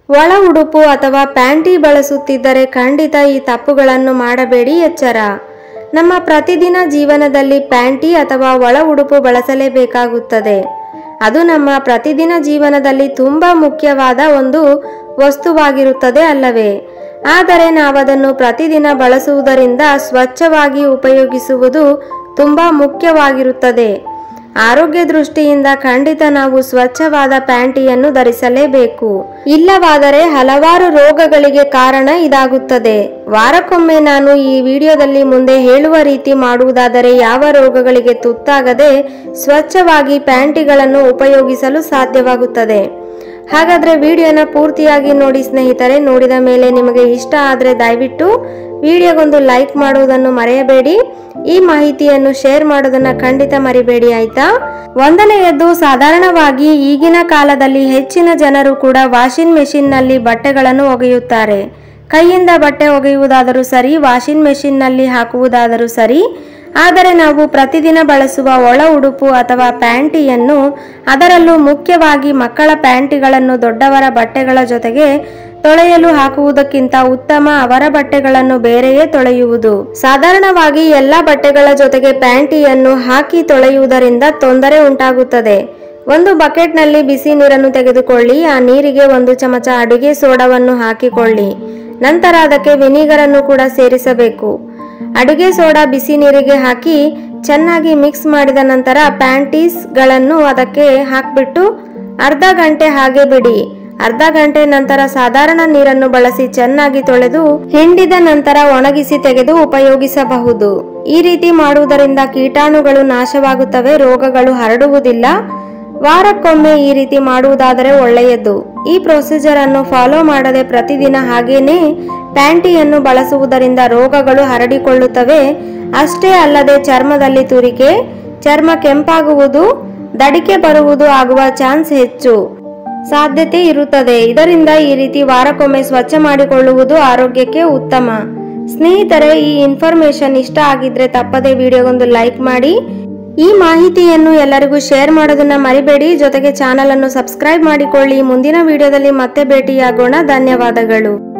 ಒಳ ಉಡುಪು ಅಥವಾ ಪ್ಯಾಂಟಿ ಬಳಸುತ್ತಿದ್ದರೆ ಖಂಡಿತ ಈ ತಪ್ಪುಗಳನ್ನು ಮಾಡಬೇಡಿ ಎಚ್ಚರ ನಮ್ಮ ಪ್ರತಿದಿನ ಜೀವನದಲ್ಲಿ ಪ್ಯಾಂಟಿ ಅಥವಾ ಒಳ ಉಡುಪು ಬಳಸಲೇಬೇಕಾಗುತ್ತದೆ ಅದು ನಮ್ಮ ಪ್ರತಿದಿನ ಜೀವನದಲ್ಲಿ ತುಂಬ ಮುಖ್ಯವಾದ ಒಂದು ವಸ್ತುವಾಗಿರುತ್ತದೆ ಅಲ್ಲವೇ ಆದರೆ ನಾವದನ್ನು ಪ್ರತಿದಿನ ಬಳಸುವುದರಿಂದ ಸ್ವಚ್ಛವಾಗಿ ಉಪಯೋಗಿಸುವುದು ತುಂಬ ಮುಖ್ಯವಾಗಿರುತ್ತದೆ ಆರೋಗ್ಯ ದೃಷ್ಟಿಯಿಂದ ಖಂಡಿತ ನಾವು ಸ್ವಚ್ಛವಾದ ಪ್ಯಾಂಟಿಯನ್ನು ಧರಿಸಲೇಬೇಕು ಇಲ್ಲವಾದರೆ ಹಲವಾರು ರೋಗಗಳಿಗೆ ಕಾರಣ ಇದಾಗುತ್ತದೆ ವಾರಕ್ಕೊಮ್ಮೆ ನಾನು ಈ ವಿಡಿಯೋದಲ್ಲಿ ಮುಂದೆ ಹೇಳುವ ರೀತಿ ಮಾಡುವುದಾದರೆ ಯಾವ ರೋಗಗಳಿಗೆ ತುತ್ತಾಗದೆ ಸ್ವಚ್ಛವಾಗಿ ಪ್ಯಾಂಟಿಗಳನ್ನು ಉಪಯೋಗಿಸಲು ಸಾಧ್ಯವಾಗುತ್ತದೆ ಹಾಗಾದ್ರೆ ವಿಡಿಯೋನ ಪೂರ್ತಿಯಾಗಿ ನೋಡಿ ಸ್ನೇಹಿತರೆ ನೋಡಿದ ಮೇಲೆ ನಿಮಗೆ ಇಷ್ಟ ಆದರೆ ದಯವಿಟ್ಟು ವಿಡಿಯೋಗೊಂದು ಲೈಕ್ ಮಾಡುವುದನ್ನು ಮರೆಯಬೇಡಿ ಈ ಮಾಹಿತಿಯನ್ನು ಶೇರ್ ಮಾಡೋದನ್ನ ಖಂಡಿತ ಮರಿಬೇಡಿ ಆಯ್ತಾ ಒಂದನೆಯದ್ದು ಸಾಧಾರಣವಾಗಿ ಈಗಿನ ಕಾಲದಲ್ಲಿ ಹೆಚ್ಚಿನ ಜನರು ಕೂಡ ವಾಷಿಂಗ್ ಮೆಷಿನ್ನಲ್ಲಿ ಬಟ್ಟೆಗಳನ್ನು ಒಗೆಯುತ್ತಾರೆ ಕೈಯಿಂದ ಬಟ್ಟೆ ಒಗೆಯುವುದಾದರೂ ಸರಿ ವಾಷಿಂಗ್ ಮೆಷಿನ್ನಲ್ಲಿ ಹಾಕುವುದಾದರೂ ಸರಿ ಆದರೆ ನಾವು ಪ್ರತಿದಿನ ಬಳಸುವ ಒಳ ಉಡುಪು ಅಥವಾ ಪ್ಯಾಂಟಿಯನ್ನು ಅದರಲ್ಲೂ ಮುಖ್ಯವಾಗಿ ಮಕ್ಕಳ ಪ್ಯಾಂಟಿಗಳನ್ನು ದೊಡ್ಡವರ ಬಟ್ಟೆಗಳ ಜೊತೆಗೆ ತೊಳೆಯಲು ಹಾಕುವುದಕ್ಕಿಂತ ಉತ್ತಮ ಅವರ ಬಟ್ಟೆಗಳನ್ನು ಬೇರೆಯೇ ತೊಳೆಯುವುದು ಸಾಧಾರಣವಾಗಿ ಎಲ್ಲ ಬಟ್ಟೆಗಳ ಜೊತೆಗೆ ಪ್ಯಾಂಟಿಯನ್ನು ಹಾಕಿ ತೊಳೆಯುವುದರಿಂದ ತೊಂದರೆ ಉಂಟಾಗುತ್ತದೆ ಒಂದು ಬಕೆಟ್ನಲ್ಲಿ ಬಿಸಿ ನೀರನ್ನು ತೆಗೆದುಕೊಳ್ಳಿ ಆ ನೀರಿಗೆ ಒಂದು ಚಮಚ ಅಡುಗೆ ಸೋಡವನ್ನು ಹಾಕಿಕೊಳ್ಳಿ ನಂತರ ಅದಕ್ಕೆ ವಿನಿಗರನ್ನು ಕೂಡ ಸೇರಿಸಬೇಕು ಅಡುಗೆ ಸೋಡಾ ಬಿಸಿ ನೀರಿಗೆ ಹಾಕಿ ಚೆನ್ನಾಗಿ ಮಿಕ್ಸ್ ಮಾಡಿದ ನಂತರ ಪ್ಯಾಂಟೀಸ್ಗಳನ್ನು ಅದಕ್ಕೆ ಹಾಕ್ಬಿಟ್ಟು ಅರ್ಧ ಗಂಟೆ ಹಾಗೆ ಬಿಡಿ ಅರ್ಧ ಗಂಟೆ ನಂತರ ಸಾಧಾರಣ ನೀರನ್ನು ಬಳಸಿ ಚೆನ್ನಾಗಿ ತೊಳೆದು ಹಿಂಡಿದ ನಂತರ ಒಣಗಿಸಿ ತೆಗೆದು ಉಪಯೋಗಿಸಬಹುದು ಈ ರೀತಿ ಮಾಡುವುದರಿಂದ ಕೀಟಾಣುಗಳು ನಾಶವಾಗುತ್ತವೆ ರೋಗಗಳು ಹರಡುವುದಿಲ್ಲ ವಾರಕ್ಕೊಮ್ಮೆ ಈ ರೀತಿ ಮಾಡುವುದಾದರೆ ಒಳ್ಳೆಯದು ಈ ಪ್ರೊಸೀಜರ್ ಅನ್ನು ಫಾಲೋ ಮಾಡದೆ ಪ್ರತಿದಿನ ಹಾಗೇನೆ ಪ್ಯಾಂಟಿಯನ್ನು ಬಳಸುವುದರಿಂದ ರೋಗಗಳು ಹರಡಿಕೊಳ್ಳುತ್ತವೆ ಅಷ್ಟೇ ಅಲ್ಲದೆ ಚರ್ಮದಲ್ಲಿ ತುರಿಕೆ ಚರ್ಮ ಕೆಂಪಾಗುವುದು ದಡಿಕೆ ಬರುವುದು ಆಗುವ ಚಾನ್ಸ್ ಹೆಚ್ಚು ಸಾಧ್ಯತೆ ಇರುತ್ತದೆ ಇದರಿಂದ ಈ ರೀತಿ ವಾರಕ್ಕೊಮ್ಮೆ ಸ್ವಚ್ಛ ಮಾಡಿಕೊಳ್ಳುವುದು ಆರೋಗ್ಯಕ್ಕೆ ಉತ್ತಮ ಸ್ನೇಹಿತರೆ ಈ ಇನ್ಫಾರ್ಮೇಶನ್ ಇಷ್ಟ ಆಗಿದ್ರೆ ತಪ್ಪದೆ ವಿಡಿಯೋಗೊಂದು ಲೈಕ್ ಮಾಡಿ ಈ ಮಾಹಿತಿಯನ್ನು ಎಲ್ಲರಿಗೂ ಶೇರ್ ಮಾಡೋದನ್ನ ಮರಿಬೇಡಿ ಜೊತೆಗೆ ಚಾನಲ್ ಅನ್ನು ಸಬ್ಸ್ಕ್ರೈಬ್ ಮಾಡಿಕೊಳ್ಳಿ ಮುಂದಿನ ವಿಡಿಯೋದಲ್ಲಿ ಮತ್ತೆ ಭೇಟಿಯಾಗೋಣ ಧನ್ಯವಾದಗಳು